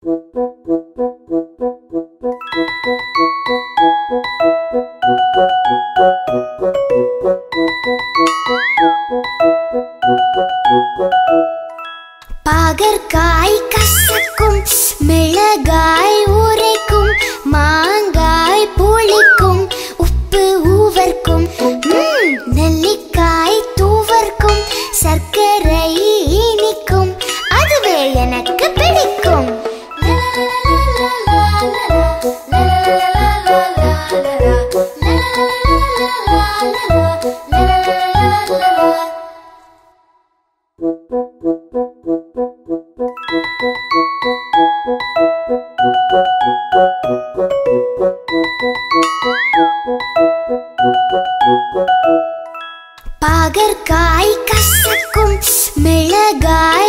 பாகற்காய் கசக்கும் மிளகாய் உரைக்கும் மாங்காய் புளிக்கும் உப்பு ஊவர்க்கும் ம், நெல்லிக்காய் தூவர்க்கும் சர்க்கரை இனிக்கும் அதுவே எனக்கு பிடிக்கும் பாகற்காய் கசக்கும் மிளகாய்